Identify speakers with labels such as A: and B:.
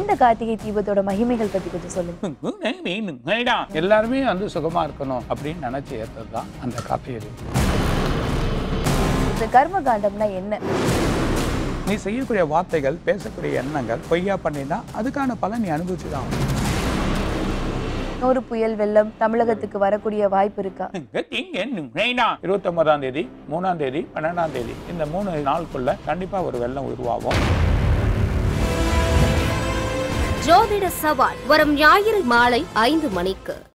A: இந்த கார்த்திகை தீபத்தோட மகிமைகள் பத்தி கொஞ்சம் சொல்லுங்க
B: எல்லாருமே வந்து சுகமா இருக்கணும் அப்படின்னு நினைச்சு ஏற்றது தான் அந்த கார்த்திகை தீபம்.
A: இந்த கர்ம காண்டம்னா என்ன
B: நீ செய்யக்கூடிய வார்த்தைகள் பேசக்கூடிய எண்ணங்கள் பொய்யா பண்ணினா அதுக்கான பலன் நீ அனுபவிச்சு தான் ஆகணும்.
A: நூறு புயல் வெள்ளம் தமிழகத்துக்கு வரக்கூடிய வாய்ப்பு இருக்கா
B: இருபத்தி ஒன்பதாம் தேதி மூணாம் தேதி பன்னெண்டாம் தேதி இந்த மூணு நாளுக்குள்ள கண்டிப்பா ஒரு வெள்ளம் உருவாகும்
C: ஜோதிட சவால் வரும் ஞாயிறு மாலை ஐந்து மணிக்கு